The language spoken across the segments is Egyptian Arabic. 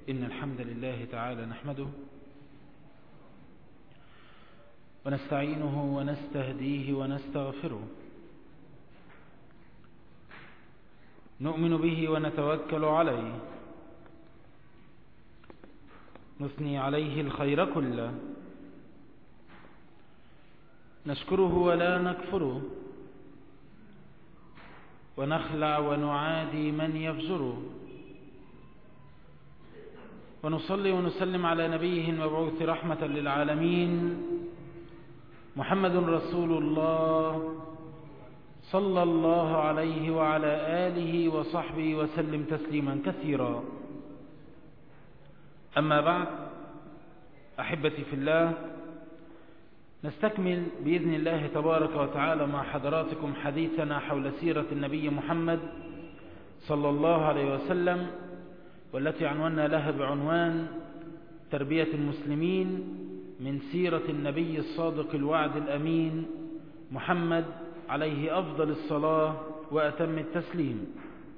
إن الحمد لله تعالى نحمده ونستعينه ونستهديه ونستغفره نؤمن به ونتوكل عليه نثني عليه الخير كله نشكره ولا نكفره ونخلع ونعادي من يفجره ونصلي ونسلم على نبيه المبعوث رحمة للعالمين محمد رسول الله صلى الله عليه وعلى آله وصحبه وسلم تسليما كثيرا أما بعد أحبتي في الله نستكمل بإذن الله تبارك وتعالى مع حضراتكم حديثنا حول سيرة النبي محمد صلى الله عليه وسلم والتي عنونا لها بعنوان تربية المسلمين من سيرة النبي الصادق الوعد الأمين محمد عليه أفضل الصلاة وأتم التسليم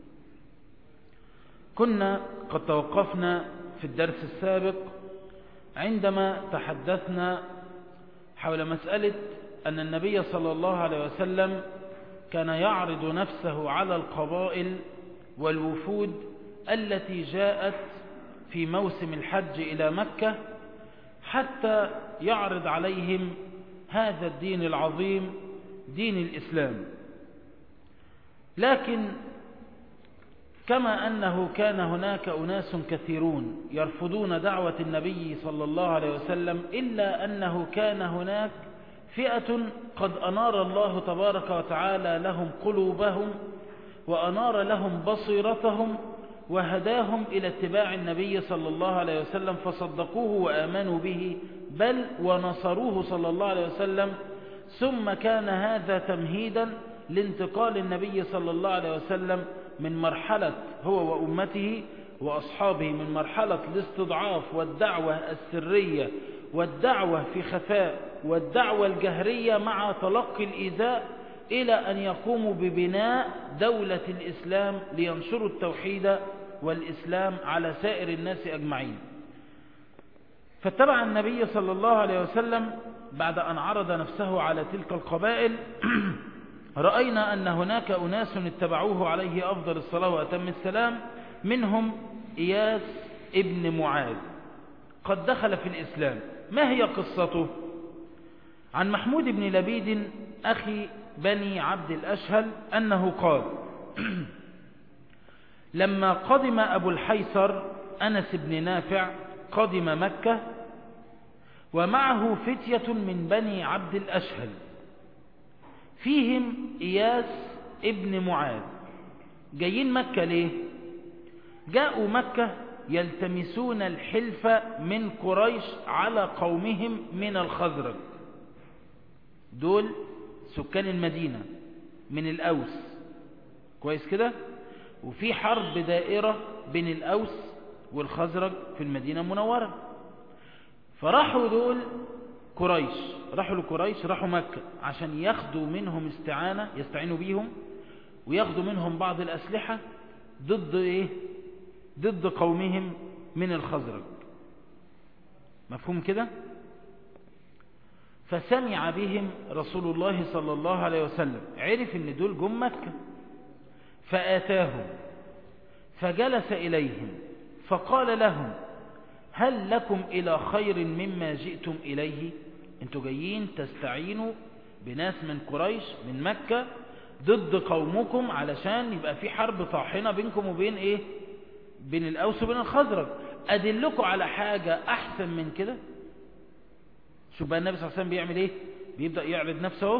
كنا قد توقفنا في الدرس السابق عندما تحدثنا حول مسألة أن النبي صلى الله عليه وسلم كان يعرض نفسه على القبائل والوفود التي جاءت في موسم الحج إلى مكة حتى يعرض عليهم هذا الدين العظيم دين الإسلام لكن كما أنه كان هناك أناس كثيرون يرفضون دعوة النبي صلى الله عليه وسلم إلا أنه كان هناك فئة قد أنار الله تبارك وتعالى لهم قلوبهم وأنار لهم بصيرتهم وهداهم إلى اتباع النبي صلى الله عليه وسلم فصدقوه وآمنوا به بل ونصروه صلى الله عليه وسلم ثم كان هذا تمهيدا لانتقال النبي صلى الله عليه وسلم من مرحلة هو وأمته وأصحابه من مرحلة الاستضعاف والدعوة السرية والدعوة في خفاء والدعوة الجهرية مع تلقي الإيذاء إلى أن يقوموا ببناء دولة الإسلام لينشروا التوحيد والإسلام على سائر الناس أجمعين فاتبع النبي صلى الله عليه وسلم بعد أن عرض نفسه على تلك القبائل رأينا أن هناك أناس اتبعوه عليه أفضل الصلاة وأتم السلام منهم إياس ابن معاذ قد دخل في الإسلام ما هي قصته عن محمود بن لبيد أخي بني عبد الأشهل أنه قال لما قدم أبو الحيصر أنس بن نافع قدم مكة ومعه فتية من بني عبد الأشهل فيهم إياس ابن معاذ جايين مكة ليه جاءوا مكة يلتمسون الحلف من قريش على قومهم من الخزرج دول سكان المدينة من الأوس كويس كده وفي حرب دائرة بين الأوس والخزرج في المدينة المنورة فراحوا دول قريش راحوا لقريش راحوا مكة عشان ياخدوا منهم استعانة يستعينوا بيهم وياخدوا منهم بعض الأسلحة ضد إيه ضد قومهم من الخزرج مفهوم كده فسمع بهم رسول الله صلى الله عليه وسلم عرف ان دول جم مكة فآتاهم فجلس إليهم فقال لهم هل لكم إلى خير مما جئتم إليه انتوا جايين تستعينوا بناس من قريش من مكة ضد قومكم علشان يبقى في حرب طاحنة بينكم وبين ايه بين الأوس وبين الخزرج أدلكم على حاجة أحسن من كده شوف بقى النبي صلى الله عليه وسلم بيعمل ايه بيبدأ يعرض نفسه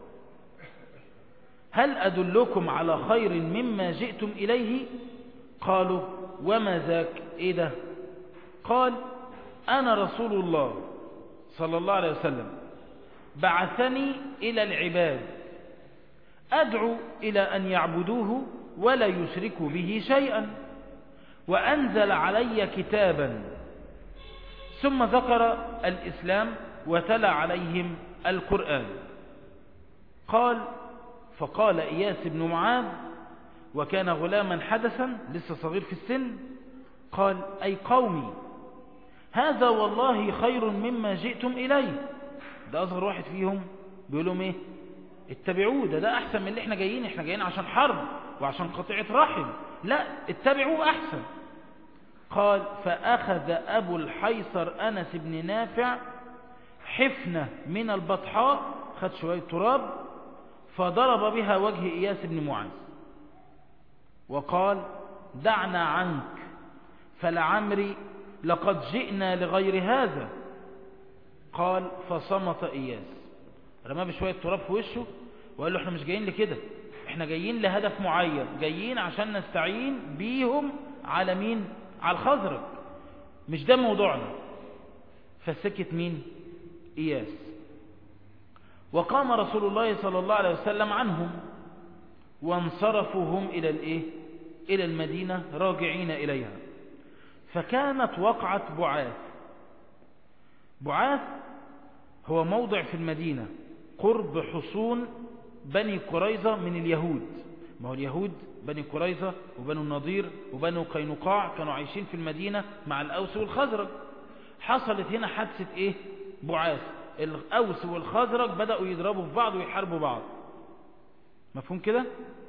هل أدلكم على خير مما جئتم إليه قالوا وما ذاك ايه ده قال أنا رسول الله صلى الله عليه وسلم بعثني إلى العباد أدعو إلى أن يعبدوه ولا يشركوا به شيئا وأنزل علي كتابا ثم ذكر الإسلام وتلا عليهم القرآن قال فقال إياس بن معاذ وكان غلاما حدثا لسه صغير في السن قال أي قومي هذا والله خير مما جئتم إليه ده أصغر واحد فيهم بيقول لهم إيه اتبعوه ده ده أحسن من اللي احنا جايين احنا جايين عشان حرب وعشان قطيعة رحم لا اتبعوه أحسن قال فأخذ أبو الحيصر أنس بن نافع حفنة من البطحاء خد شوية تراب فضرب بها وجه إياس بن معاذ وقال دعنا عنك فلعمري لقد جئنا لغير هذا قال فصمت إياس رماه بشوية تراب في وشه وقال له احنا مش جايين لكده احنا جايين لهدف معين جايين عشان نستعين بيهم على مين على الخزرج مش ده موضوعنا فسكت مين إياس وقام رسول الله صلى الله عليه وسلم عنهم وانصرفوا هم إلى الإيه؟ إلى المدينة راجعين إليها فكانت وقعة بعاث بعاث هو موضع في المدينة قرب حصون بني قريظة من اليهود ما هو اليهود بني قريظة وبنو النضير وبنو قينقاع كانوا عايشين في المدينة مع الأوس والخزرج حصلت هنا حادثة إيه بعاث الأوس والخزرج بدأوا يضربوا في بعض ويحاربوا بعض مفهوم كده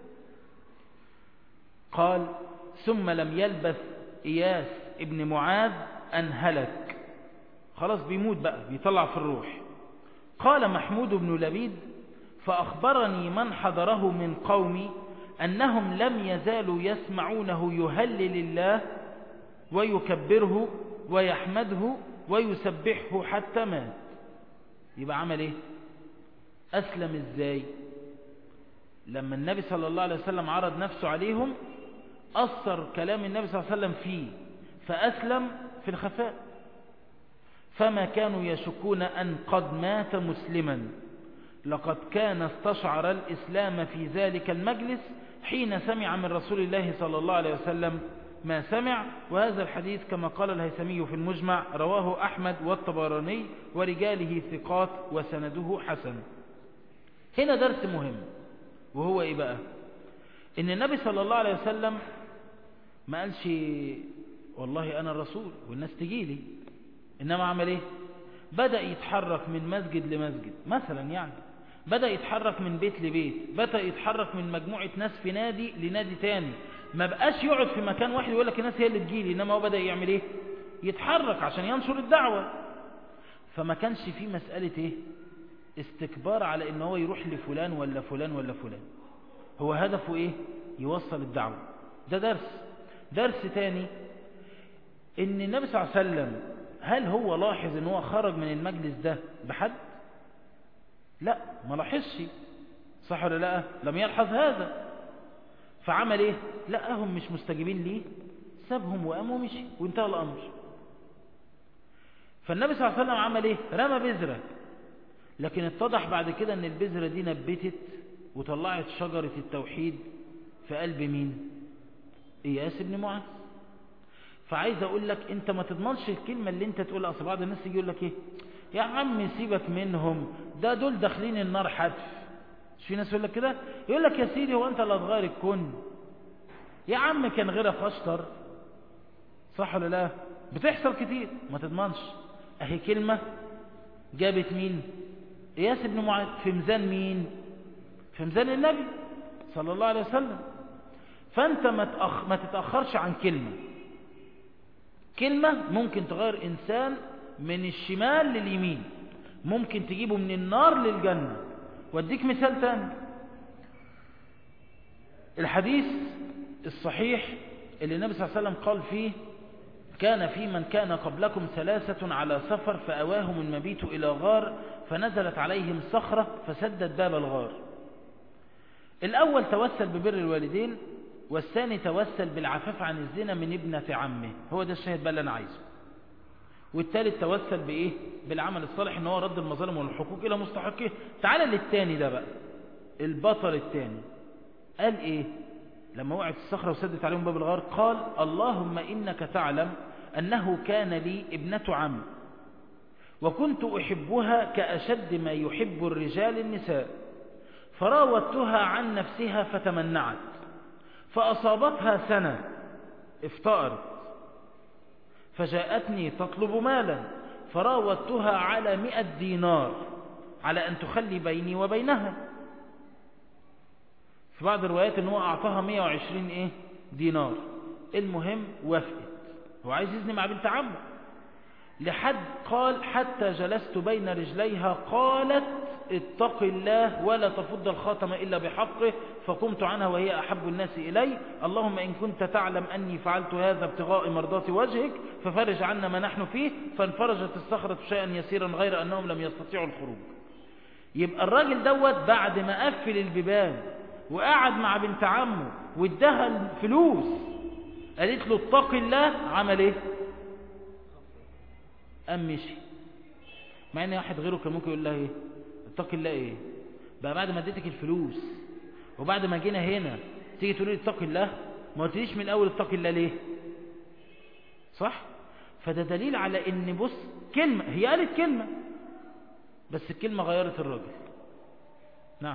قال ثم لم يلبث إياس ابن معاذ أن هلك خلاص بيموت بقى بيطلع في الروح قال محمود بن لبيد فأخبرني من حضره من قومي أنهم لم يزالوا يسمعونه يهلل الله ويكبره ويحمده ويسبحه حتى مات يبقى عمل ايه أسلم ازاي لما النبي صلى الله عليه وسلم عرض نفسه عليهم أثر كلام النبي صلى الله عليه وسلم فيه فأسلم في الخفاء فما كانوا يشكون أن قد مات مسلما لقد كان استشعر الإسلام في ذلك المجلس حين سمع من رسول الله صلى الله عليه وسلم ما سمع وهذا الحديث كما قال الهيثمي في المجمع رواه أحمد والطبراني ورجاله ثقات وسنده حسن هنا درس مهم وهو إيه بقى إن النبي صلى الله عليه وسلم ما قالش والله أنا الرسول والناس تجيلي إنما عمل إيه بدأ يتحرك من مسجد لمسجد مثلا يعني بدأ يتحرك من بيت لبيت بدأ يتحرك من مجموعة ناس في نادي لنادي تاني ما بقاش يقعد في مكان واحد ويقول لك الناس هي اللي تجيلي إنما هو بدأ يعمل إيه يتحرك عشان ينشر الدعوة فما كانش في مسألة إيه استكبار على إن هو يروح لفلان ولا فلان ولا فلان هو هدفه إيه يوصل الدعوة ده درس درس تاني إن النبي صلى الله عليه وسلم هل هو لاحظ إن هو خرج من المجلس ده بحد لا ما لاحظش صح ولا لا لم يلحظ هذا فعمل ايه لقاهم مش مستجيبين ليه سابهم وقام ومشي وانتهى الامر فالنبي صلى الله عليه وسلم عمل ايه رمى بذرة لكن اتضح بعد كده ان البذرة دي نبتت وطلعت شجرة التوحيد في قلب مين اياس بن معاذ فعايز اقول لك انت ما تضمنش الكلمة اللي انت تقولها اصل بعض الناس يقول لك ايه يا عم سيبك منهم ده دول داخلين النار حتف مش في ناس يقول لك كده يقول لك يا سيدي هو انت اللي هتغير الكون يا عم كان غيرك اشطر صح ولا لا بتحصل كتير ما تضمنش اهي كلمة جابت مين اياس بن معاذ في ميزان مين في ميزان النبي صلى الله عليه وسلم فانت ما, تأخ... ما تتأخرش عن كلمة كلمة ممكن تغير انسان من الشمال لليمين ممكن تجيبه من النار للجنة واديك مثال تاني الحديث الصحيح اللي النبي صلى الله عليه وسلم قال فيه كان في من كان قبلكم ثلاثة على سفر فأواهم المبيت إلى غار فنزلت عليهم صخرة فسدت باب الغار الأول توسل ببر الوالدين والثاني توسل بالعفاف عن الزنا من ابنة عمه هو ده الشاهد بقى اللي أنا عايزه والثالث توسل بإيه بالعمل الصالح ان هو رد المظالم والحقوق إلى مستحقيه تعال للتاني ده بقى البطل التاني قال إيه لما وقعت الصخرة وسدت عليهم باب الغار قال اللهم إنك تعلم أنه كان لي ابنة عم وكنت أحبها كأشد ما يحب الرجال النساء فراودتها عن نفسها فتمنعت فأصابتها سنة افتأرت فجاءتني تطلب مالا فراودتها على مئة دينار على أن تخلي بيني وبينها في بعض الروايات أنه أعطاها 120 إيه دينار المهم وافقت هو عايز يزني مع بنت عمه لحد قال حتى جلست بين رجليها قالت اتق الله ولا تفض الخاتم إلا بحقه فقمت عنها وهي أحب الناس إلي اللهم إن كنت تعلم أني فعلت هذا ابتغاء مرضات وجهك ففرج عنا ما نحن فيه فانفرجت الصخرة شيئا يسيرا غير أنهم لم يستطيعوا الخروج يبقى الراجل دوت بعد ما قفل البيبان وقعد مع بنت عمه وادها الفلوس قالت له اتق الله عمل ايه قام مشي مع ان واحد غيره كان ممكن يقول لها ايه اتق الله ايه بقى بعد ما اديتك الفلوس وبعد ما جينا هنا تيجي تقولي اتق الله ما قلتليش من الاول اتق الله ليه صح فده دليل على ان بص كلمة هي قالت كلمة بس الكلمة غيرت الراجل نعم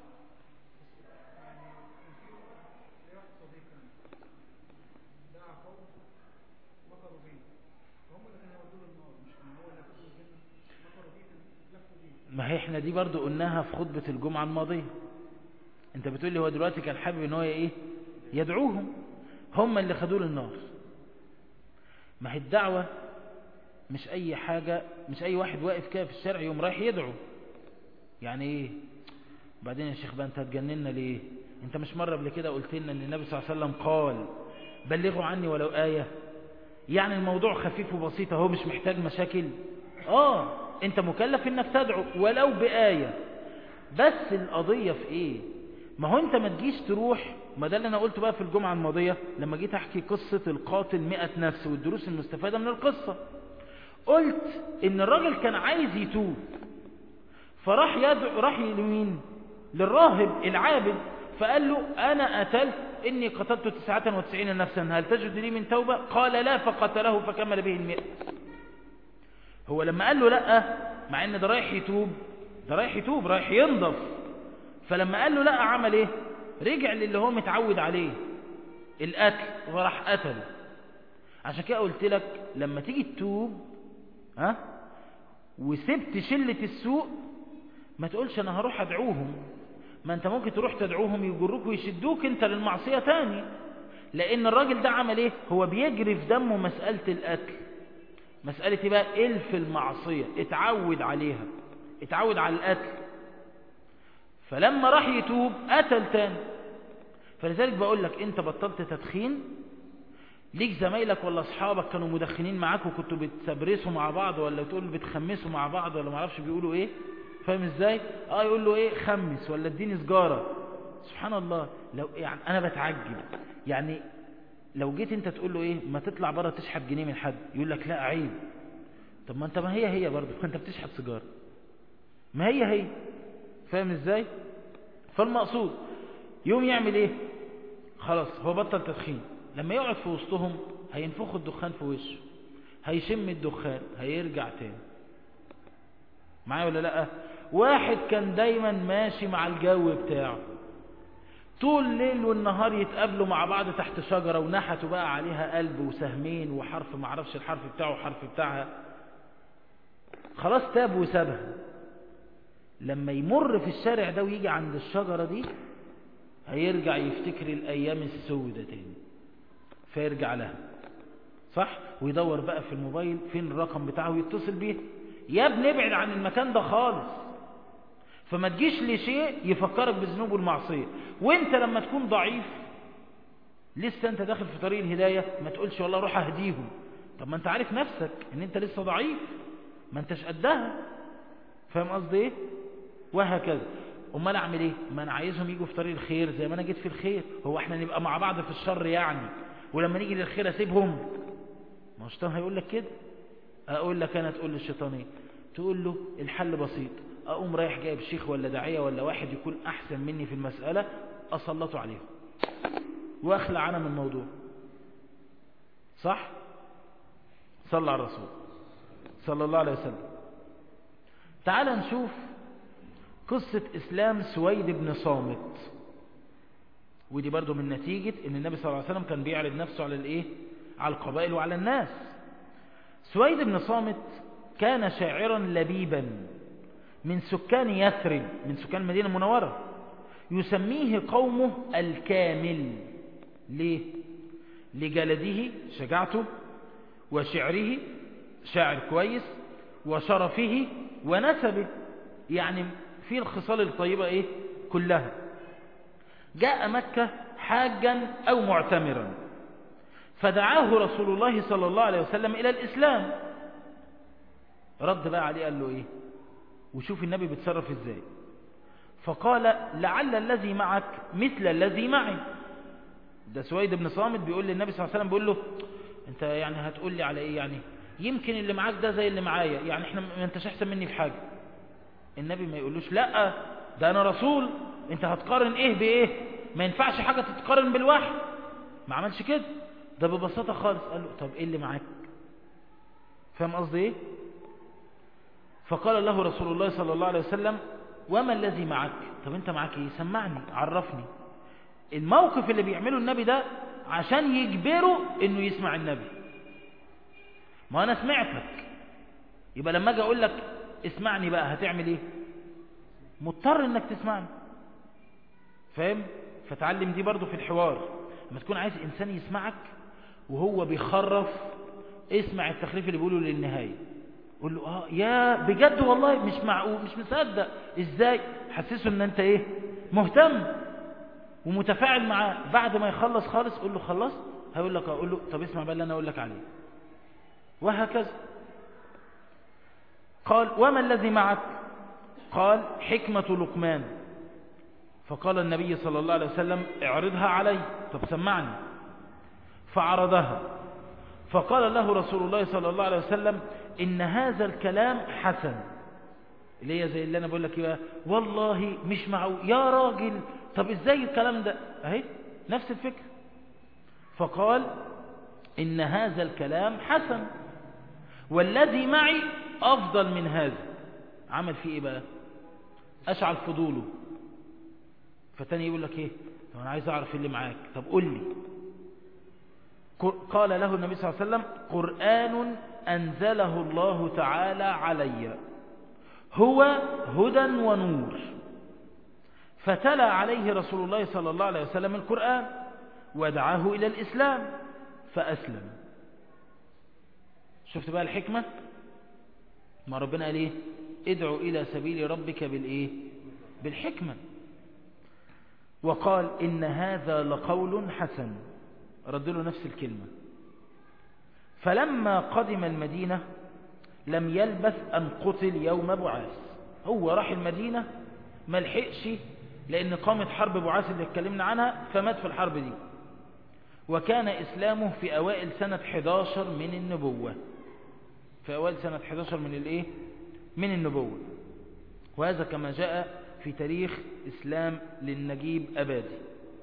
ما هي احنا دي برضو قلناها في خطبة الجمعة الماضية انت بتقول لي هو دلوقتي كان حابب ان هو ايه يدعوهم هم اللي خدوه للنار ما هي الدعوة مش اي حاجة مش اي واحد واقف كده في الشارع يوم رايح يدعو يعني ايه بعدين يا شيخ بقى انت هتجننا ليه انت مش مرة قبل كده قلت لنا ان النبي صلى الله عليه وسلم قال بلغوا عني ولو آية يعني الموضوع خفيف وبسيط اهو مش محتاج مشاكل اه انت مكلف انك تدعو ولو بآية بس القضية في ايه ما هو انت ما تجيش تروح ما ده اللي انا قلته بقى في الجمعة الماضية لما جيت احكي قصة القاتل مئة نفس والدروس المستفادة من القصة قلت ان الراجل كان عايز يتوب فراح يدعو راح لمين للراهب العابد فقال له انا قتلت اني قتلت تسعة وتسعين نفسا هل تجد لي من توبة قال لا فقتله فكمل به المئة هو لما قال له لا مع ان ده رايح يتوب ده رايح يتوب رايح ينضف فلما قال له لا عمل ايه رجع للي هو متعود عليه القتل وراح قتله عشان كده قلت لك لما تيجي تتوب ها وسبت شلة السوء ما تقولش انا هروح ادعوهم ما انت ممكن تروح تدعوهم يجروك ويشدوك انت للمعصية تاني لان الراجل ده عمل ايه هو بيجري في دمه مسألة القتل مسألة ايه بقى الف المعصية اتعود عليها اتعود على القتل فلما راح يتوب قتل تاني فلذلك بقول لك انت بطلت تدخين ليك زمايلك ولا اصحابك كانوا مدخنين معاك وكنتوا بتسبرسوا مع بعض ولا تقول بتخمسوا مع بعض ولا ما اعرفش بيقولوا ايه فاهم ازاي اه يقول له ايه خمس ولا اديني سجاره سبحان الله لو يعني انا بتعجب يعني لو جيت انت تقول له ايه ما تطلع بره تشحت جنيه من حد يقول لك لا عيب طب ما انت ما هي هي برضه انت بتشحت سيجاره ما هي هي فاهم ازاي فالمقصود يوم يعمل ايه خلاص هو بطل تدخين لما يقعد في وسطهم هينفخوا الدخان في وشه هيشم الدخان هيرجع تاني معايا ولا لا واحد كان دايما ماشي مع الجو بتاعه طول الليل والنهار يتقابلوا مع بعض تحت شجرة ونحتوا بقى عليها قلب وسهمين وحرف معرفش الحرف بتاعه وحرف بتاعها خلاص تاب وسابها لما يمر في الشارع ده ويجي عند الشجرة دي هيرجع يفتكر الأيام السودة تاني فيرجع لها صح ويدور بقى في الموبايل فين الرقم بتاعه ويتصل بيه يا ابني ابعد عن المكان ده خالص فما تجيش لشيء يفكرك بالذنوب والمعصية وانت لما تكون ضعيف لسه انت داخل في طريق الهداية ما تقولش والله روح اهديهم طب ما انت عارف نفسك ان انت لسه ضعيف ما انتش قدها فاهم قصدي ايه وهكذا امال اعمل ايه ما انا عايزهم يجوا في طريق الخير زي ما انا جيت في الخير هو احنا نبقى مع بعض في الشر يعني ولما نيجي للخير اسيبهم ما الشيطان هيقول لك كده اقول لك انا تقول للشيطان ايه تقول له الحل بسيط اقوم رايح جايب شيخ ولا داعيه ولا واحد يكون احسن مني في المسألة اسلطه عليهم واخلع انا من الموضوع صح صلى على الرسول صلى الله عليه وسلم تعال نشوف قصة اسلام سويد بن صامت ودي برضو من نتيجة ان النبي صلى الله عليه وسلم كان بيعرض نفسه على الايه على القبائل وعلى الناس سويد بن صامت كان شاعرا لبيبا من سكان يثرب من سكان المدينة المنورة يسميه قومه الكامل ليه لجلده شجاعته وشعره شاعر كويس وشرفه ونسبه يعني في الخصال الطيبة ايه كلها جاء مكة حاجا او معتمرا فدعاه رسول الله صلى الله عليه وسلم الى الاسلام رد بقى عليه قال له ايه وشوف النبي بيتصرف ازاي فقال لعل الذي معك مثل الذي معي ده سويد بن صامت بيقول للنبي صلى الله عليه وسلم بيقول له انت يعني هتقول لي على ايه يعني يمكن اللي معاك ده زي اللي معايا يعني احنا ما انتش احسن مني في حاجة النبي ما يقولوش لا ده انا رسول انت هتقارن ايه بايه ما ينفعش حاجة تتقارن بالواحد ما عملش كده ده ببساطة خالص قال له طب ايه اللي معاك فاهم قصدي ايه فقال له رسول الله صلى الله عليه وسلم وما الذي معك طب انت معك ايه سمعني عرفني الموقف اللي بيعمله النبي ده عشان يجبره انه يسمع النبي ما انا سمعتك يبقى لما اجي اقول لك اسمعني بقى هتعمل ايه مضطر انك تسمعني فاهم فتعلم دي برضو في الحوار لما تكون عايز انسان يسمعك وهو بيخرف اسمع التخريف اللي بيقوله للنهايه قول له اه يا بجد والله مش معقول مش مصدق ازاي حسسه ان انت ايه مهتم ومتفاعل معاه بعد ما يخلص خالص قول له خلصت هيقول لك اقول له طب اسمع بقى اللي انا اقول لك عليه وهكذا قال وما الذي معك قال حكمة لقمان فقال النبي صلى الله عليه وسلم اعرضها علي طب سمعني فعرضها فقال له رسول الله صلى الله عليه وسلم إن هذا الكلام حسن اللي هي زي اللي أنا بقول لك بقى والله مش معه يا راجل طب إزاي الكلام ده أهي نفس الفكرة فقال إن هذا الكلام حسن والذي معي أفضل من هذا عمل فيه إيه بقى أشعل فضوله فتاني يقول لك إيه طب أنا عايز أعرف اللي معاك طب قول لي قال له النبي صلى الله عليه وسلم قرآن أنزله الله تعالى علي هو هدى ونور فتلا عليه رسول الله صلى الله عليه وسلم القرآن ودعاه إلى الإسلام فأسلم شفت بقى الحكمة ما ربنا قال ايه ادعو إلى سبيل ربك بالإيه بالحكمة وقال إن هذا لقول حسن رد له نفس الكلمة فلما قدم المدينة لم يلبث أن قتل يوم بعاث هو راح المدينة ما لحقش لأن قامت حرب بعاث اللي اتكلمنا عنها فمات في الحرب دي وكان إسلامه في أوائل سنة 11 من النبوة في أوائل سنة 11 من الإيه؟ من النبوة وهذا كما جاء في تاريخ إسلام للنجيب أبادي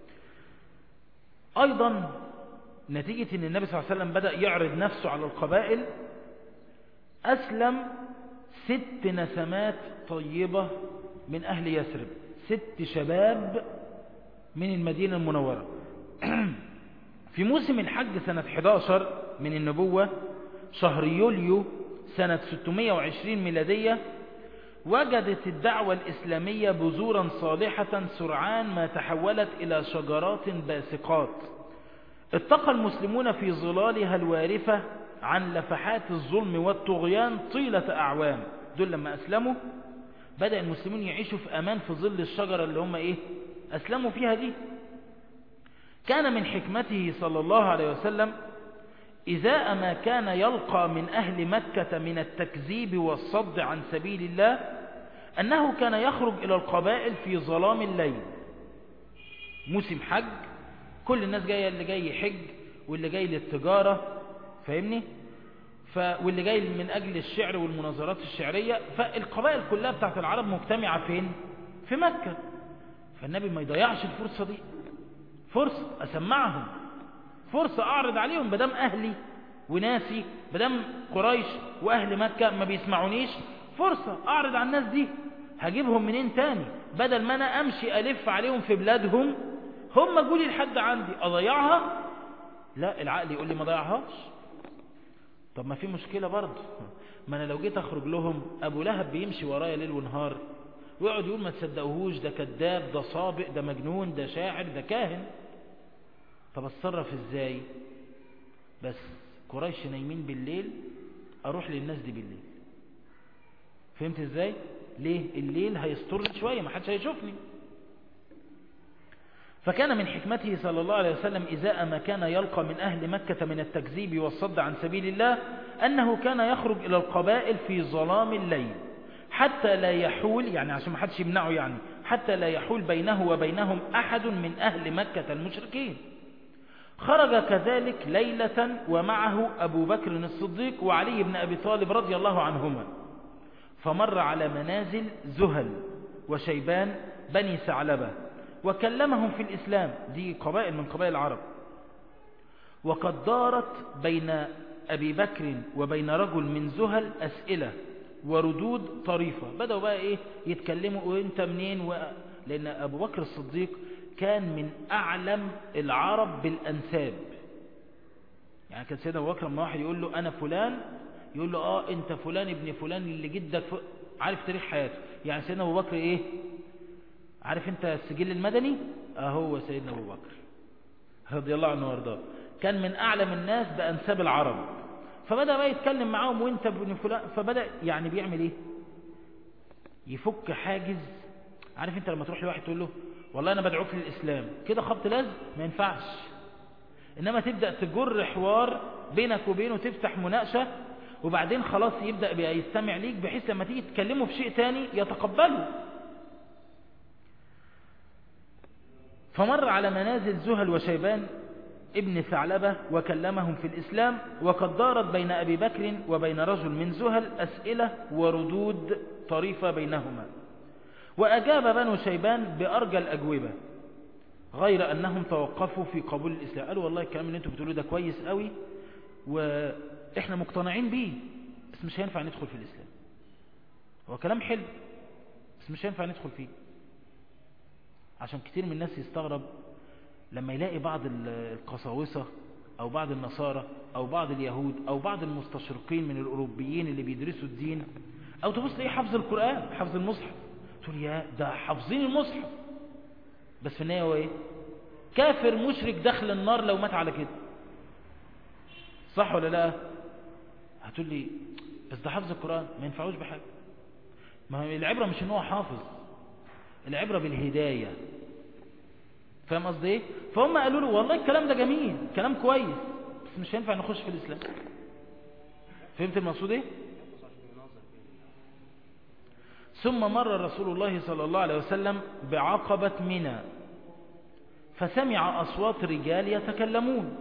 أيضا نتيجة أن النبي صلى الله عليه وسلم بدأ يعرض نفسه على القبائل أسلم ست نسمات طيبة من أهل يثرب ست شباب من المدينة المنورة في موسم الحج سنة 11 من النبوة شهر يوليو سنة 620 ميلادية وجدت الدعوة الإسلامية بذورا صالحة سرعان ما تحولت إلى شجرات باسقات اتقى المسلمون في ظلالها الوارفة عن لفحات الظلم والطغيان طيلة أعوام دول لما أسلموا بدأ المسلمون يعيشوا في أمان في ظل الشجرة اللي هم إيه أسلموا فيها دي كان من حكمته صلى الله عليه وسلم إذا ما كان يلقى من أهل مكة من التكذيب والصد عن سبيل الله أنه كان يخرج إلى القبائل في ظلام الليل موسم حج كل الناس جاية اللي جاي حج واللي جاي للتجارة فاهمني ف... واللي جاي من أجل الشعر والمناظرات الشعرية فالقبائل كلها بتاعت العرب مجتمعة فين في مكة فالنبي ما يضيعش الفرصة دي فرصة أسمعهم فرصة أعرض عليهم بدم أهلي وناسي بدم قريش وأهل مكة ما بيسمعونيش فرصة أعرض على الناس دي هجيبهم منين تاني بدل ما أنا أمشي ألف عليهم في بلادهم هم قولي لحد عندي أضيعها لا العقل يقول لي ما ضيعهاش طب ما في مشكلة برضه ما أنا لو جيت أخرج لهم أبو لهب بيمشي ورايا ليل ونهار ويقعد يقول ما تصدقوهوش ده كذاب ده صابئ ده مجنون ده شاعر ده كاهن طب اتصرف ازاي بس قريش نايمين بالليل اروح للناس دي بالليل فهمت ازاي ليه الليل هيسترني شوية ما حدش هيشوفني فكان من حكمته صلى الله عليه وسلم إزاء ما كان يلقى من أهل مكة من التكذيب والصد عن سبيل الله أنه كان يخرج إلى القبائل في ظلام الليل حتى لا يحول يعني عشان ما حدش يمنعه يعني حتى لا يحول بينه وبينهم أحد من أهل مكة المشركين خرج كذلك ليلة ومعه أبو بكر الصديق وعلي بن أبي طالب رضي الله عنهما فمر على منازل زهل وشيبان بني ثعلبة وكلمهم في الإسلام دي قبائل من قبائل العرب وقد دارت بين أبي بكر وبين رجل من زهل أسئلة وردود طريفة بدأوا بقى إيه يتكلموا وإنت منين و... لأن أبو بكر الصديق كان من أعلم العرب بالأنساب يعني كان سيدنا أبو بكر لما واحد يقول له أنا فلان يقول له آه أنت فلان ابن فلان اللي جدك ف... عارف تاريخ حياته يعني سيدنا أبو بكر إيه عارف أنت السجل المدني أهو سيدنا أبو بكر رضي الله عنه وارضاه كان من أعلم الناس بأنساب العرب فبدأ بقى يتكلم معاهم وانت ابن فلان فبدأ يعني بيعمل ايه يفك حاجز عارف انت لما تروح لواحد تقول له والله انا بدعوك للاسلام كده خبط لازم ما ينفعش انما تبدأ تجر حوار بينك وبينه تفتح مناقشة وبعدين خلاص يبدأ بقى يستمع ليك بحيث لما تيجي تكلمه في شيء تاني يتقبله فمر على منازل زهل وشيبان ابن ثعلبة وكلمهم في الإسلام وقد دارت بين أبي بكر وبين رجل من زهل أسئلة وردود طريفة بينهما وأجاب بنو شيبان بأرجى الأجوبة غير أنهم توقفوا في قبول الإسلام قالوا والله الكلام اللي انتم بتقولوه ده كويس قوي وإحنا مقتنعين بيه بس مش هينفع ندخل في الإسلام هو كلام حلو بس مش هينفع ندخل فيه عشان كتير من الناس يستغرب لما يلاقي بعض القساوسة أو بعض النصارى أو بعض اليهود أو بعض المستشرقين من الأوروبيين اللي بيدرسوا الدين أو تبص تلاقيه حفظ القرآن حفظ المصحف تقول يا ده حافظين المصحف بس في النهاية هو إيه كافر مشرك دخل النار لو مات على كده صح ولا لا هتقول لي بس ده حفظ القرآن ما ينفعوش بحاجة ما هي العبرة مش ان هو حافظ العبرة بالهداية فاهم قصدي ايه فهم قالوا له والله الكلام ده جميل كلام كويس بس مش هينفع نخش في الاسلام فهمت المقصود ايه ثم مر رسول الله صلى الله عليه وسلم بعقبة منى فسمع أصوات رجال يتكلمون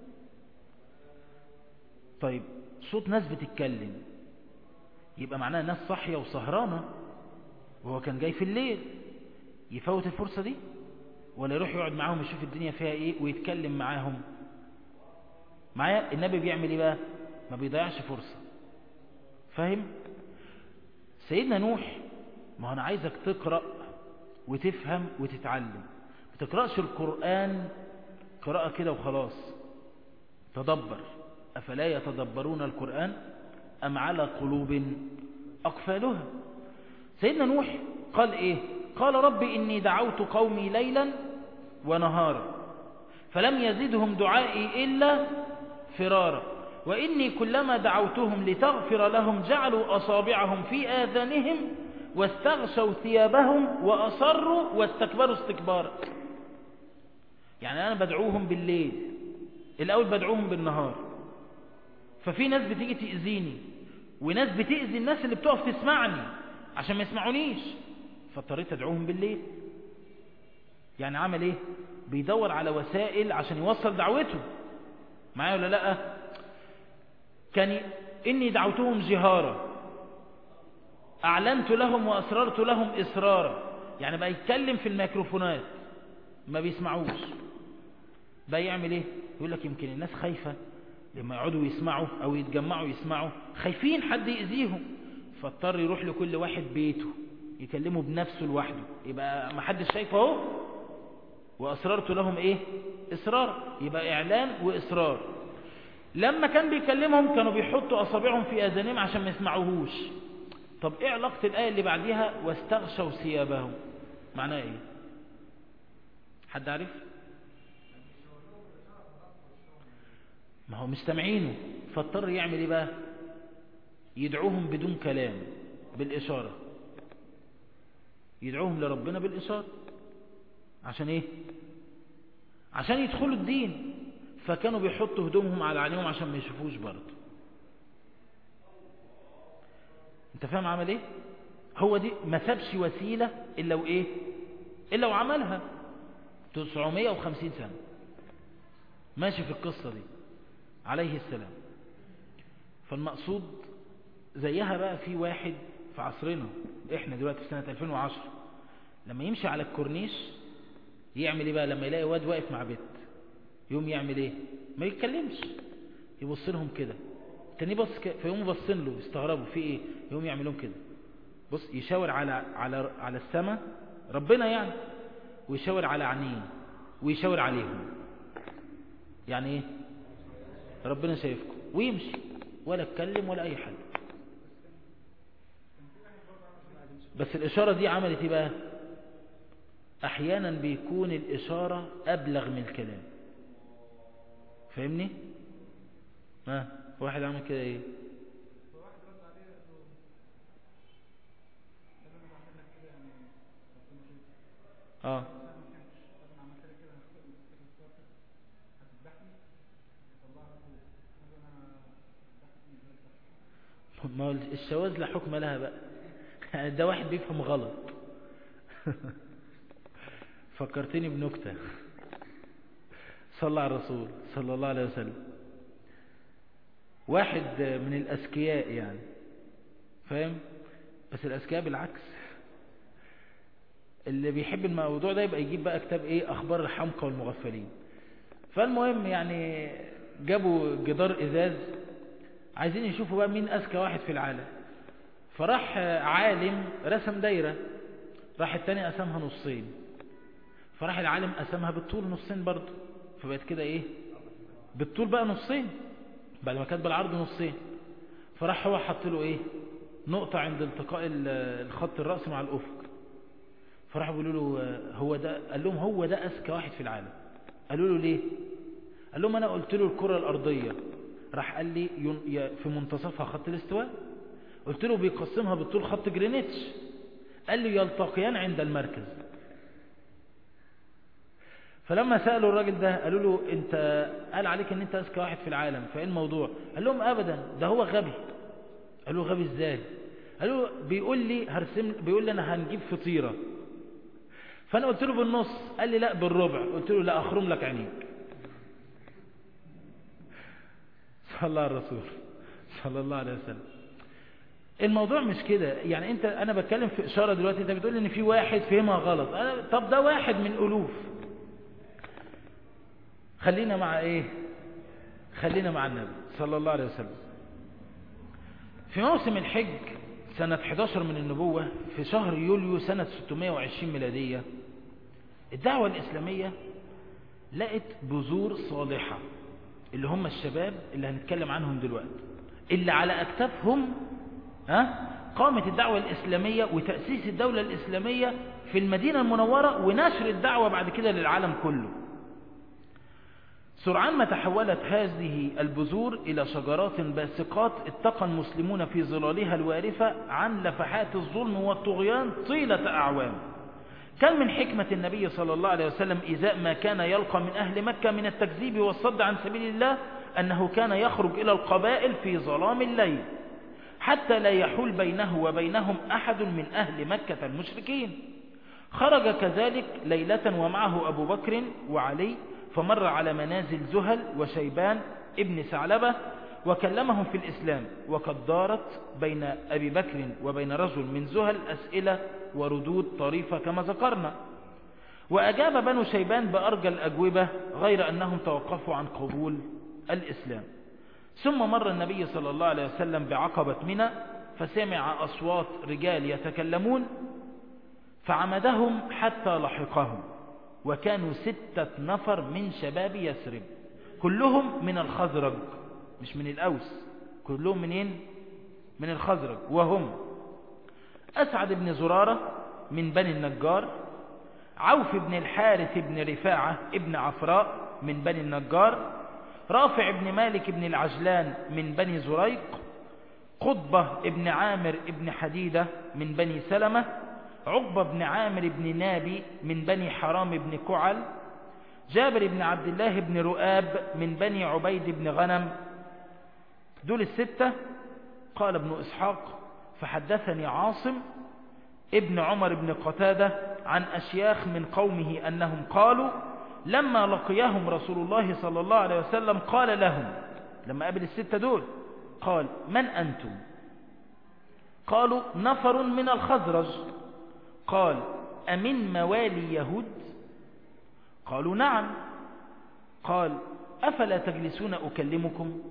طيب صوت ناس بتتكلم يبقى معناها ناس صحية وسهرانة وهو كان جاي في الليل يفوت الفرصة دي ولا يروح يقعد معاهم يشوف الدنيا فيها ايه ويتكلم معاهم معايا النبي بيعمل ايه بقى ما بيضيعش فرصة فاهم سيدنا نوح ما انا عايزك تقرأ وتفهم وتتعلم ما تقرأش القرآن قراءة كده وخلاص تدبر أفلا يتدبرون القرآن أم على قلوب أقفالها سيدنا نوح قال إيه قال رب إني دعوت قومي ليلا ونهارا فلم يزدهم دعائي إلا فرارا وإني كلما دعوتهم لتغفر لهم جعلوا أصابعهم في آذانهم واستغشوا ثيابهم وأصروا واستكبروا استكبارا يعني أنا بدعوهم بالليل الأول بدعوهم بالنهار ففي ناس بتيجي تأذيني وناس بتأذي الناس اللي بتقف تسمعني عشان ما يسمعونيش فاضطريت ادعوهم بالليل يعني عمل ايه بيدور على وسائل عشان يوصل دعوته معايا ولا لا كان اني دعوتهم جهارا اعلنت لهم واسررت لهم اسرارا يعني بقى يتكلم في الميكروفونات ما بيسمعوش بقى يعمل ايه يقول لك يمكن الناس خايفة لما يقعدوا يسمعوا او يتجمعوا يسمعوا خايفين حد يأذيهم فاضطر يروح لكل واحد بيته يكلمه بنفسه لوحده يبقى ما حدش شايفه اهو واسررت لهم ايه اصرار يبقى اعلان واصرار لما كان بيكلمهم كانوا بيحطوا أصابعهم في أذانهم عشان ما يسمعوهوش طب ايه علاقة الآية اللي بعديها واستغشوا ثيابهم معناها ايه حد عارف ما هو مستمعينه فاضطر يعمل ايه بقى يدعوهم بدون كلام بالإشارة يدعوهم لربنا بالإشارة عشان ايه عشان يدخلوا الدين فكانوا بيحطوا هدومهم على عينيهم عشان ما يشوفوش برضه انت فاهم عمل ايه هو دي ما سابش وسيلة الا وايه الا وعملها 950 سنة ماشي في القصة دي عليه السلام فالمقصود زيها بقى في واحد في عصرنا احنا دلوقتي في سنة 2010 لما يمشي على الكورنيش يعمل ايه بقى لما يلاقي واد واقف مع بنت يقوم يعمل ايه ما يتكلمش يبص لهم كده تاني بص كده فيقوموا باصين له يستغربوا في ايه يقوم يعمل لهم كده بص يشاور على على على السماء ربنا يعني ويشاور على عينيه ويشاور عليهم يعني ايه ربنا شايفكم ويمشي ولا اتكلم ولا اي حاجه بس الاشاره دي عملت ايه بقى احيانا بيكون الاشاره ابلغ من الكلام فاهمني ها واحد عمل كده ايه اه ما هو الشواذ لا حكم لها بقى ده واحد بيفهم غلط فكرتني بنكتة صلى على الرسول صلى الله عليه وسلم واحد من الأذكياء يعني فاهم بس الأذكياء بالعكس اللي بيحب الموضوع ده يبقى يجيب بقى كتاب ايه اخبار الحمقى والمغفلين فالمهم يعني جابوا جدار ازاز عايزين يشوفوا بقى مين اذكى واحد في العالم فراح عالم رسم دايرة راح التاني قسمها نصين فراح العالم قسمها بالطول نصين برضه فبقت كده ايه بالطول بقى نصين بعد ما كانت بالعرض نصين فراح هو حط له ايه نقطة عند التقاء الخط الرأسي مع الأفق فراحوا بيقولوا له هو ده قال لهم هو ده أذكى واحد في العالم قالوا له ليه قال لهم أنا قلت له الكرة الأرضية راح قال لي في منتصفها خط الاستواء قلت له بيقسمها بالطول خط جرينتش قال لي يلتقيان عند المركز فلما سألوا الراجل ده قالوا له انت قال عليك ان انت اذكى واحد في العالم فايه الموضوع قال لهم ابدا ده هو غبي قالوا غبي ازاي قالوا بيقول لي هرسم بيقول لي انا هنجيب فطيره فانا قلت له بالنص قال لي لا بالربع قلت له لا اخرم لك عينيك صلى الله على الرسول صلى الله عليه وسلم الموضوع مش كده يعني انت انا بتكلم في اشاره دلوقتي انت بتقول ان في واحد فهمها غلط أنا طب ده واحد من الوف خلينا مع ايه خلينا مع النبي صلى الله عليه وسلم في موسم الحج سنة 11 من النبوة في شهر يوليو سنة 620 ميلادية الدعوة الإسلامية لقت بذور صالحة اللي هم الشباب اللي هنتكلم عنهم دلوقتي اللي على أكتافهم ها قامت الدعوة الإسلامية وتأسيس الدولة الإسلامية في المدينة المنورة ونشر الدعوة بعد كده للعالم كله سرعان ما تحولت هذه البذور إلى شجرات باسقات اتقى المسلمون في ظلالها الوارفة عن لفحات الظلم والطغيان طيلة أعوام كان من حكمة النبي صلى الله عليه وسلم إزاء ما كان يلقى من أهل مكة من التكذيب والصد عن سبيل الله أنه كان يخرج إلى القبائل في ظلام الليل حتى لا يحول بينه وبينهم أحد من أهل مكة المشركين خرج كذلك ليلة ومعه أبو بكر وعلي فمر على منازل زهل وشيبان ابن ثعلبة وكلمهم في الإسلام وقد دارت بين أبي بكر وبين رجل من زهل أسئلة وردود طريفة كما ذكرنا وأجاب بنو شيبان بأرجى الأجوبة غير أنهم توقفوا عن قبول الإسلام ثم مر النبي صلى الله عليه وسلم بعقبة منى فسمع أصوات رجال يتكلمون فعمدهم حتى لحقهم وكانوا ستة نفر من شباب يسرب كلهم من الخزرج مش من الأوس كلهم منين من الخزرج وهم أسعد بن زرارة من بني النجار عوف بن الحارث بن رفاعة ابن عفراء من بني النجار رافع بن مالك بن العجلان من بني زريق قطبة ابن عامر ابن حديدة من بني سلمة عقبة بن عامر بن نابي من بني حرام بن كعل جابر بن عبد الله بن رؤاب من بني عبيد بن غنم دول الستة قال ابن إسحاق فحدثني عاصم ابن عمر بن قتادة عن أشياخ من قومه أنهم قالوا لما لقيهم رسول الله صلى الله عليه وسلم قال لهم لما قابل الستة دول قال من أنتم قالوا نفر من الخزرج قال أمن موالي يهود قالوا نعم قال أفلا تجلسون أكلمكم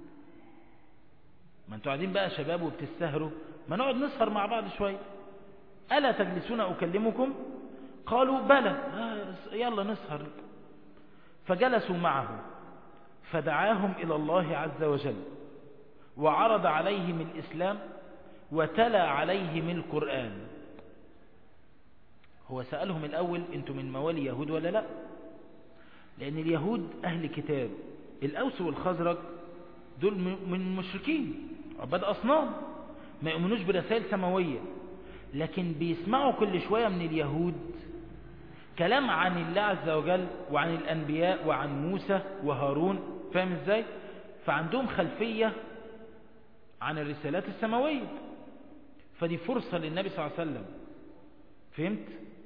ما انتوا قاعدين بقى شباب وبتستهروا ما نقعد نسهر مع بعض شوية ألا تجلسون أكلمكم قالوا بلى يلا نسهر فجلسوا معه فدعاهم إلى الله عز وجل وعرض عليهم الإسلام وتلا عليهم القرآن هو سألهم الأول أنتم من موالي يهود ولا لا لأن اليهود أهل كتاب الأوس والخزرج دول من المشركين عباد أصنام ما يؤمنوش برسائل سماوية لكن بيسمعوا كل شوية من اليهود كلام عن الله عز وجل وعن الأنبياء وعن موسى وهارون فاهم ازاي فعندهم خلفية عن الرسالات السماوية فدي فرصة للنبي صلى الله عليه وسلم فهمت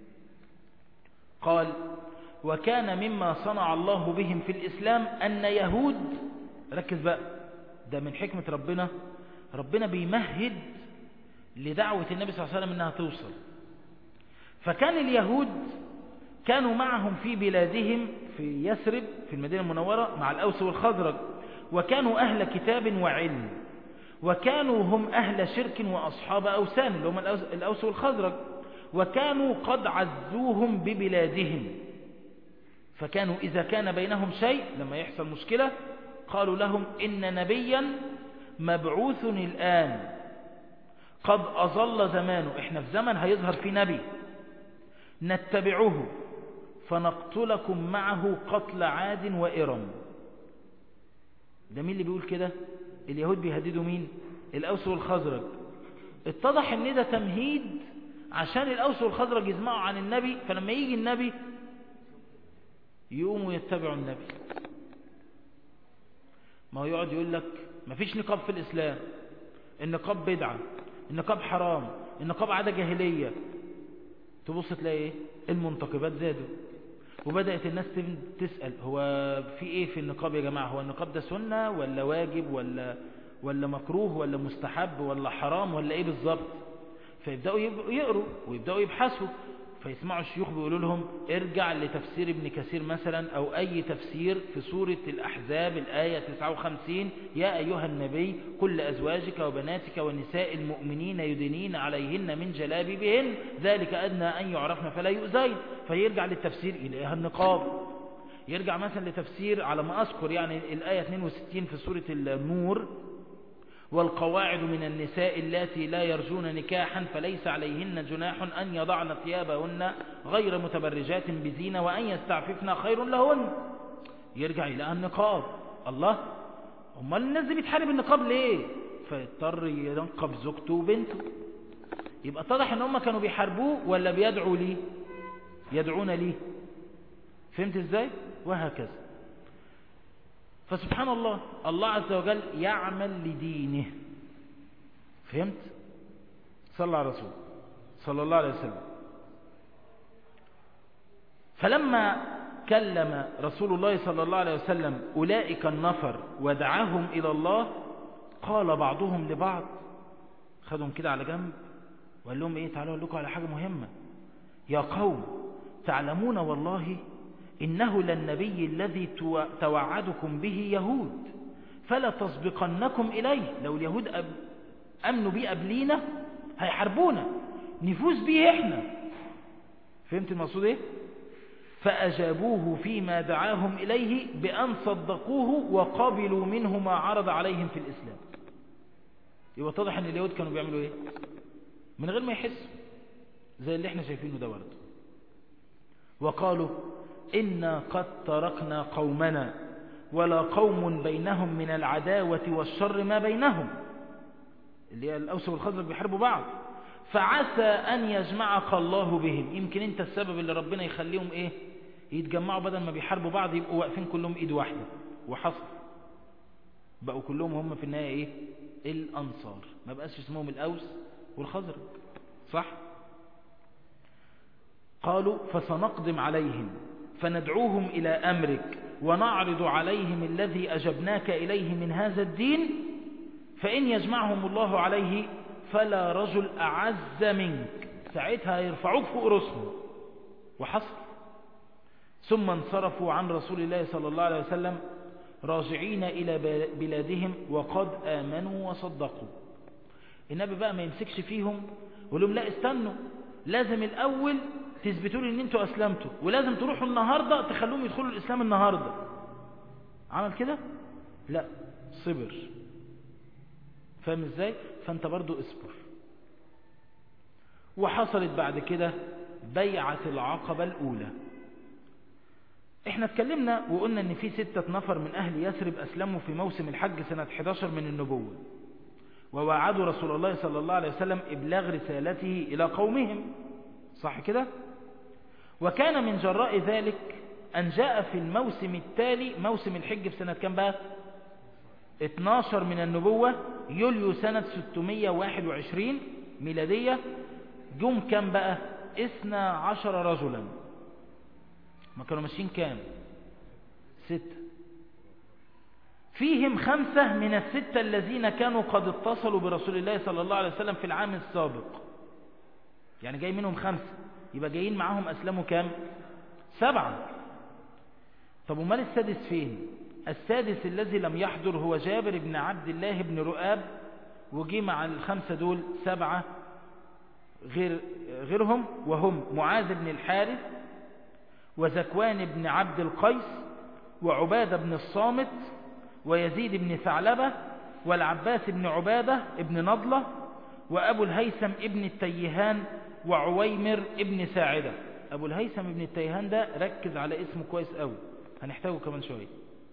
قال وكان مما صنع الله بهم في الإسلام أن يهود ركز بقى ده من حكمة ربنا ربنا بيمهد لدعوة النبي صلى الله عليه وسلم أنها توصل فكان اليهود كانوا معهم في بلادهم في يثرب في المدينة المنورة مع الأوس والخزرج وكانوا أهل كتاب وعلم وكانوا هم أهل شرك وأصحاب أوسان اللي هم الأوس والخزرج وكانوا قد عزوهم ببلادهم فكانوا إذا كان بينهم شيء لما يحصل مشكلة قالوا لهم إن نبيا مبعوث الآن قد أظل زمانه إحنا في زمن هيظهر فيه نبي نتبعه فنقتلكم معه قتل عاد وإرم ده مين اللي بيقول كده اليهود بيهددوا مين الأوس والخزرج اتضح ان ده تمهيد عشان الأوس والخزرج يسمعوا عن النبي فلما يجي النبي يقوموا يتبعوا النبي ما هو يقعد يقول لك ما فيش نقاب في الإسلام النقاب بدعة النقاب حرام النقاب عادة جاهلية تبص تلاقي ايه المنتقبات زادوا وبدأت الناس تسأل هو في ايه في النقاب يا جماعة هو النقاب ده سنة ولا واجب ولا ولا مكروه ولا مستحب ولا حرام ولا ايه بالظبط فيبدأوا يقروا ويبدأوا يبحثوا فيسمعوا الشيوخ بيقولوا لهم ارجع لتفسير ابن كثير مثلا او اي تفسير في سورة الاحزاب الاية 59 يا ايها النبي كل ازواجك وبناتك ونساء المؤمنين يدنين عليهن من جلابيبهن ذلك ادنى ان يعرفن فلا يؤذين فيرجع للتفسير اليها النقاب يرجع مثلا لتفسير على ما اذكر يعني الاية 62 في سورة النور والقواعد من النساء اللاتي لا يرجون نكاحا فليس عليهن جناح أن يضعن ثيابهن غير متبرجات بزينة وأن يستعففن خير لهن يرجع إلى النقاب الله امال الناس دي بتحارب النقاب ليه فيضطر ينقب زوجته وبنته يبقى اتضح ان هم كانوا بيحاربوه ولا بيدعوا ليه يدعون ليه فهمت ازاي وهكذا فسبحان الله الله عز وجل يعمل لدينه فهمت صلى على رسول صلى الله عليه وسلم فلما كلم رسول الله صلى الله عليه وسلم أولئك النفر ودعاهم إلى الله قال بعضهم لبعض خدهم كده على جنب وقال لهم ايه تعالوا اقول لكم على حاجة مهمة يا قوم تعلمون والله إنه للنبي الذي توعدكم به يهود فلا تسبقنكم إليه لو اليهود أب... أمنوا بيه قبلينا هيحاربونا نفوز بيه إحنا فهمت المقصود إيه فأجابوه فيما دعاهم إليه بأن صدقوه وقبلوا منه ما عرض عليهم في الإسلام يبقى اتضح أن اليهود كانوا بيعملوا إيه من غير ما يحسوا زي اللي احنا شايفينه ده برضه وقالوا إنا قد تركنا قومنا ولا قوم بينهم من العداوة والشر ما بينهم اللي هي الأوس والخزرج بيحاربوا بعض فعسى أن يجمعك الله بهم يمكن أنت السبب اللي ربنا يخليهم إيه يتجمعوا بدل ما بيحاربوا بعض يبقوا واقفين كلهم إيد واحدة وحصل بقوا كلهم هم في النهاية إيه الأنصار ما بقاش اسمهم الأوس والخزرج صح قالوا فسنقدم عليهم فندعوهم إلى أمرك ونعرض عليهم الذي أجبناك إليه من هذا الدين فإن يجمعهم الله عليه فلا رجل أعز منك ساعتها يرفعوك فوق رسمه وحصل ثم انصرفوا عن رسول الله صلى الله عليه وسلم راجعين إلى بلادهم وقد آمنوا وصدقوا النبي بقى ما يمسكش فيهم ويقول لهم لا استنوا لازم الأول تثبتوا لي ان انتوا اسلمتوا ولازم تروحوا النهاردة تخلوهم يدخلوا الاسلام النهاردة عمل كده لا صبر فاهم ازاي فانت برضو اصبر وحصلت بعد كده بيعة العقبة الاولى احنا اتكلمنا وقلنا ان في ستة نفر من اهل يثرب اسلموا في موسم الحج سنة 11 من النبوة ووعدوا رسول الله صلى الله عليه وسلم ابلاغ رسالته الى قومهم صح كده وكان من جراء ذلك أن جاء في الموسم التالي موسم الحج في سنة كم بقى 12 من النبوة يوليو سنة 621 ميلادية جم كم بقى 12 رجلا ما كانوا ماشيين كام ستة فيهم خمسة من الستة الذين كانوا قد اتصلوا برسول الله صلى الله عليه وسلم في العام السابق يعني جاي منهم خمسة يبقى جايين معاهم أسلموا كام سبعة طب ومال السادس فين السادس الذي لم يحضر هو جابر بن عبد الله بن رؤاب وجي مع الخمسة دول سبعة غير غيرهم وهم معاذ بن الحارث وزكوان بن عبد القيس وعبادة بن الصامت ويزيد بن ثعلبة والعباس بن عبادة بن نضلة وأبو الهيثم ابن التيهان وعويمر ابن ساعدة أبو الهيثم ابن التيهان ده ركز على اسمه كويس قوي هنحتاجه كمان شوية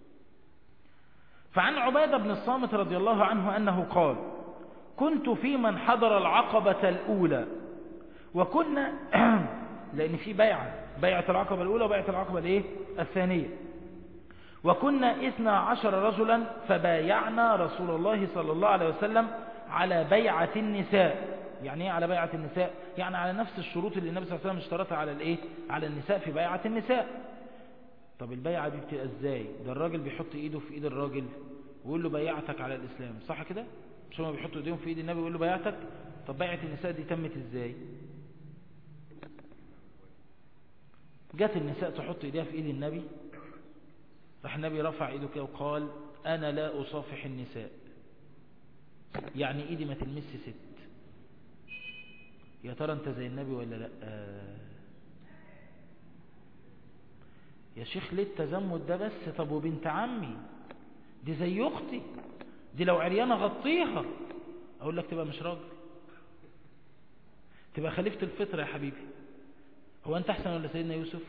فعن عبادة بن الصامت رضي الله عنه أنه قال كنت في من حضر العقبة الأولى وكنا لأن في بيعة بيعة العقبة الأولى وبيعة العقبة الإيه؟ الثانية وكنا إثنى عشر رجلا فبايعنا رسول الله صلى الله عليه وسلم على بيعة النساء يعني ايه على بيعة النساء يعني على نفس الشروط اللي النبي صلى الله عليه وسلم اشترطها على الايه على النساء في بيعة النساء طب البيعة دي بتبقى ازاي ده الراجل بيحط ايده في ايد الراجل ويقول له بيعتك على الاسلام صح كده مش هما بيحطوا ايديهم في ايد النبي ويقول له بيعتك طب بيعة النساء دي تمت ازاي جت النساء تحط ايديها في ايد النبي راح النبي رفع ايده كده وقال انا لا اصافح النساء يعني ايدي ما تلمس ست يا ترى انت زي النبي ولا لا يا شيخ ليه التزمت ده بس طب وبنت عمي دي زي اختي دي لو عريانه غطيها اقول لك تبقى مش راجل تبقى خليفة الفطرة يا حبيبي هو انت احسن ولا سيدنا يوسف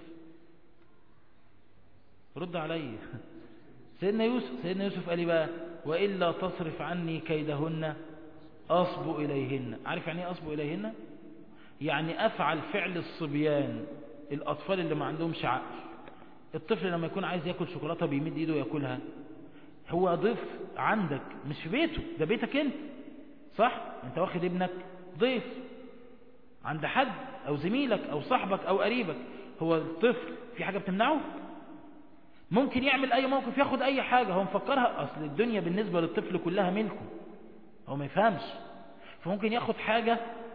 رد علي سيدنا يوسف سيدنا يوسف قال لي بقى وإلا تصرف عني كيدهن أصب إليهن عارف يعني ايه أصب إليهن يعني أفعل فعل الصبيان الأطفال اللي ما عندهمش عقل الطفل لما يكون عايز ياكل شوكولاتة بيمد ايده وياكلها هو ضيف عندك مش في بيته ده بيتك انت صح انت واخد ابنك ضيف عند حد او زميلك او صاحبك او قريبك هو الطفل في حاجة بتمنعه ممكن يعمل اي موقف ياخد اي حاجة هو مفكرها اصل الدنيا بالنسبة للطفل كلها ملكه هو ما يفهمش فممكن ياخد حاجة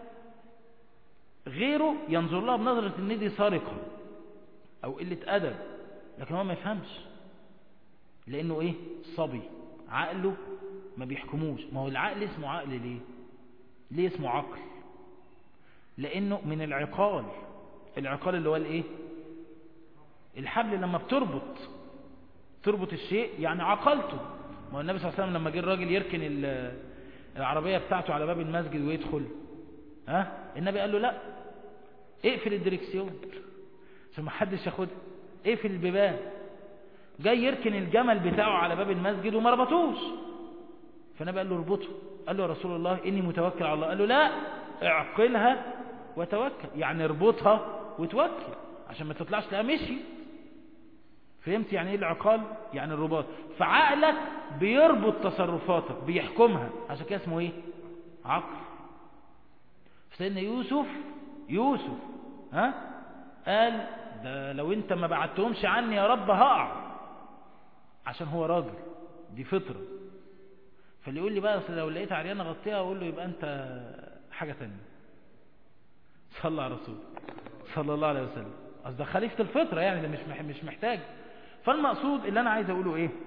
غيره ينظر لها بنظرة ان دي سرقة او قلة ادب لكن هو ما يفهمش لانه ايه صبي عقله ما بيحكموش ما هو العقل اسمه عقل ليه ليه اسمه عقل لانه من العقال العقال اللي هو الايه الحبل لما بتربط تربط الشيء يعني عقلته ما هو النبي صلى الله عليه وسلم لما جه الراجل يركن العربية بتاعته على باب المسجد ويدخل ها النبي قال له لا اقفل الدركسيون عشان ما حدش ياخدها اقفل البيبان جاي يركن الجمل بتاعه على باب المسجد وما ربطوش فالنبي قال له اربطه قال له يا رسول الله اني متوكل على الله قال له لا اعقلها وتوكل يعني اربطها وتوكل عشان ما تطلعش لها مشي فهمت يعني ايه العقال يعني الرباط فعقلك بيربط تصرفاتك بيحكمها عشان كده اسمه ايه عقل سيدنا يوسف يوسف ها قال ده لو انت ما بعتهمش عني يا رب هقع عشان هو راجل دي فطرة فاللي يقول لي بقى لو لقيت عريانة غطيها اقول له يبقى انت حاجة تانية صلى على رسول صلى الله عليه وسلم اصل ده خليفة الفطرة يعني ده مش مش محتاج فالمقصود اللي انا عايز اقوله ايه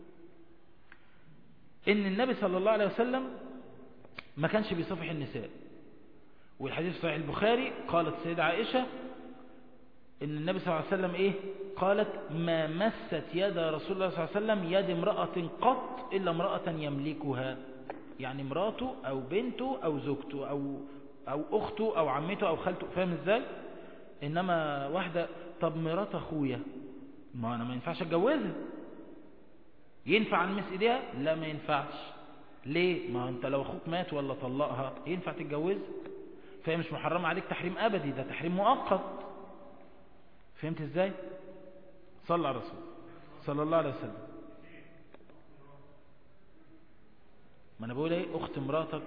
ان النبي صلى الله عليه وسلم ما كانش بيصفح النساء والحديث صحيح البخاري قالت السيدة عائشة ان النبي صلى الله عليه وسلم ايه قالت ما مست يد رسول الله صلى الله عليه وسلم يد امرأة قط الا امرأة يملكها يعني مراته او بنته او زوجته او او اخته او عمته او خالته فاهم ازاي انما واحدة طب مرات اخويا ما انا ما ينفعش اتجوزها ينفع المس ايديها لا ما ينفعش ليه ما انت لو اخوك مات ولا طلقها ينفع تتجوزها فهي مش محرمة عليك تحريم ابدي ده تحريم مؤقت فهمت ازاي صلى على الرسول صلى الله عليه وسلم ما انا بقول ايه اخت مراتك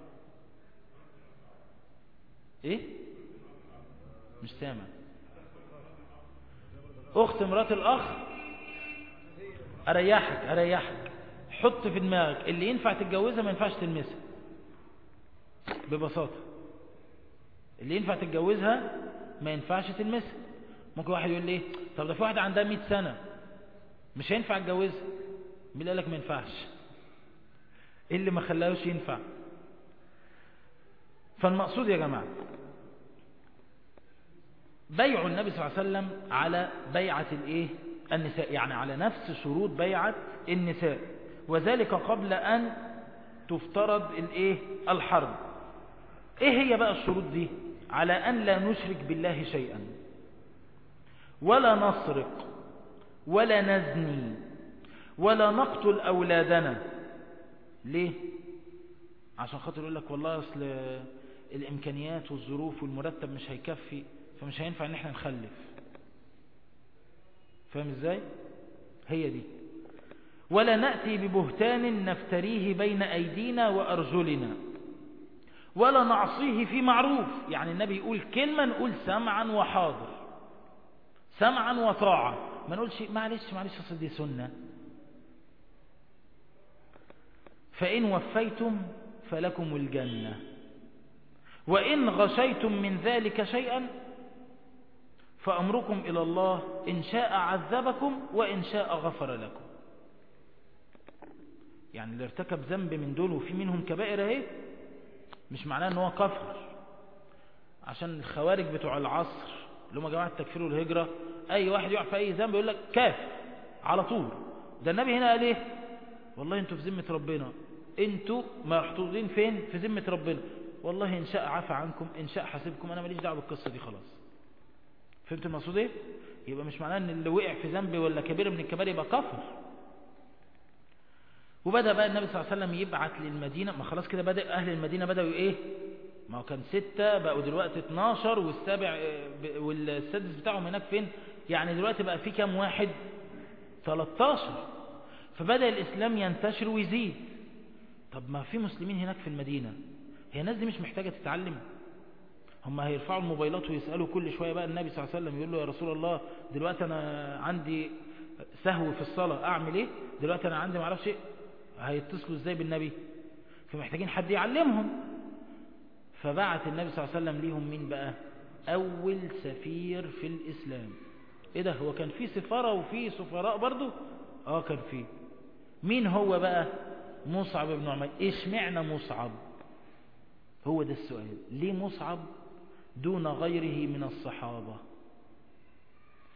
ايه مش سامع اخت مرات الاخ اريحك اريحك حط في دماغك اللي ينفع تتجوزها ما ينفعش تلمسها ببساطة اللي ينفع تتجوزها ما ينفعش تلمسها ممكن واحد يقول لي طب ده في واحدة عندها 100 سنة مش هينفع اتجوزها مين قال لك ما ينفعش ايه اللي ما خلاهوش ينفع فالمقصود يا جماعة بيع النبي صلى الله عليه وسلم على بيعة الايه النساء يعني على نفس شروط بيعة النساء وذلك قبل ان تفترض الايه الحرب ايه هي بقى الشروط دي على ان لا نشرك بالله شيئا ولا نسرق ولا نزني ولا نقتل أولادنا ليه عشان خاطر يقول لك والله أصل الإمكانيات والظروف والمرتب مش هيكفي فمش هينفع ان احنا نخلف فاهم ازاي هي دي ولا نأتي ببهتان نفتريه بين أيدينا وأرجلنا ولا نعصيه في معروف يعني النبي يقول كلمة نقول سمعا وحاضر سمعا وطاعة ما نقولش معلش معلش اصل دي سنة فإن وفيتم فلكم الجنة وإن غشيتم من ذلك شيئا فأمركم إلى الله إن شاء عذبكم وإن شاء غفر لكم يعني اللي ارتكب ذنب من دول وفي منهم كبائر اهي مش معناه ان هو كفر عشان الخوارج بتوع العصر اللي هم جماعة التكفير والهجرة اي واحد يقع في اي ذنب يقول لك كافر على طول ده النبي هنا قال ايه والله انتوا في ذمة ربنا انتوا محطوطين فين في ذمة ربنا والله ان شاء عفى عنكم ان شاء حاسبكم انا ماليش دعوه بالقصة دي خلاص فهمت المقصود ايه يبقى مش معناه ان اللي وقع في ذنب ولا كبيرة من الكبائر يبقى كفر وبدأ بقى النبي صلى الله عليه وسلم يبعت للمدينة ما خلاص كده بدأ أهل المدينة بدأوا إيه ما هو كان ستة بقوا دلوقتي 12 والسابع والسادس بتاعهم هناك فين يعني دلوقتي بقى في كام واحد 13 فبدأ الإسلام ينتشر ويزيد طب ما في مسلمين هناك في المدينة هي الناس دي مش محتاجة تتعلم هم هيرفعوا الموبايلات ويسألوا كل شوية بقى النبي صلى الله عليه وسلم يقول له يا رسول الله دلوقتي أنا عندي سهو في الصلاة أعمل إيه دلوقتي أنا عندي معرفش إيه هيتصلوا إزاي بالنبي فمحتاجين حد يعلمهم فبعت النبي صلى الله عليه وسلم ليهم مين بقى أول سفير في الإسلام إيه ده هو كان في سفارة وفي سفراء برضو آه كان في مين هو بقى مصعب بن عمير إيش معنى مصعب هو ده السؤال ليه مصعب دون غيره من الصحابة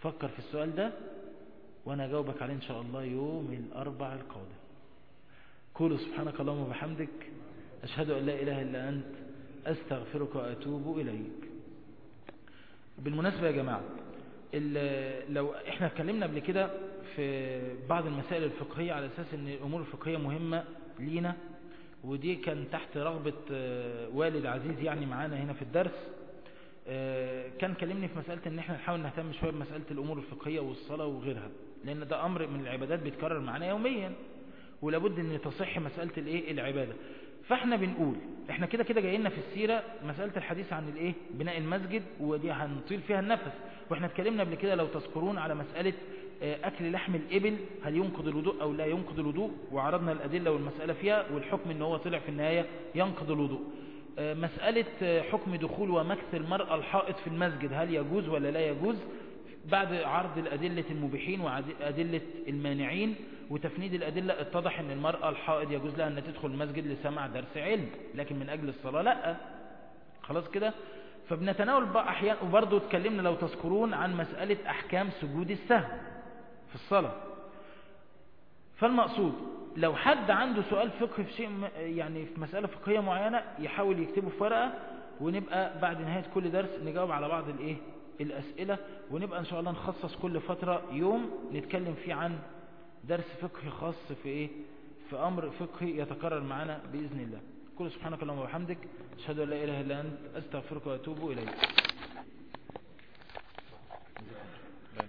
فكر في السؤال ده وانا اجاوبك عليه ان شاء الله يوم الاربع القادم قولوا سبحانك اللهم وبحمدك اشهد ان لا اله الا انت استغفرك واتوب اليك بالمناسبة يا جماعة لو احنا اتكلمنا قبل كده في بعض المسائل الفقهية على اساس ان الامور الفقهية مهمة لينا ودي كان تحت رغبة والد عزيز يعني معانا هنا في الدرس كان كلمني في مسألة ان احنا نحاول نهتم شوية بمسألة الامور الفقهية والصلاة وغيرها لان ده امر من العبادات بيتكرر معانا يوميا ولابد ان تصح مسألة الايه العبادة فاحنا بنقول احنا كده كده جايين في السيرة مسألة الحديث عن الايه بناء المسجد ودي هنطيل فيها النفس واحنا اتكلمنا قبل كده لو تذكرون على مسألة اكل لحم الابل هل ينقض الوضوء او لا ينقض الوضوء وعرضنا الادلة والمسألة فيها والحكم ان هو طلع في النهاية ينقض الوضوء مسألة حكم دخول ومكث المرأة الحائط في المسجد هل يجوز ولا لا يجوز بعد عرض الأدلة المبيحين وأدلة المانعين وتفنيد الأدلة اتضح أن المرأة الحائض يجوز لها أن تدخل المسجد لسماع درس علم لكن من أجل الصلاة لا خلاص كده فبنتناول بقى أحيانا وبرضه اتكلمنا لو تذكرون عن مسألة أحكام سجود السهو في الصلاة فالمقصود لو حد عنده سؤال فقهي في شيء يعني في مسألة فقهية معينة يحاول يكتبه في ورقة ونبقى بعد نهاية كل درس نجاوب على بعض الايه الأسئلة ونبقى إن شاء الله نخصص كل فترة يوم نتكلم فيه عن درس فقهي خاص في إيه في أمر فقهي يتكرر معنا بإذن الله كل سبحانك اللهم وبحمدك أشهد أن لا إله إلا أنت أستغفرك وأتوب إليك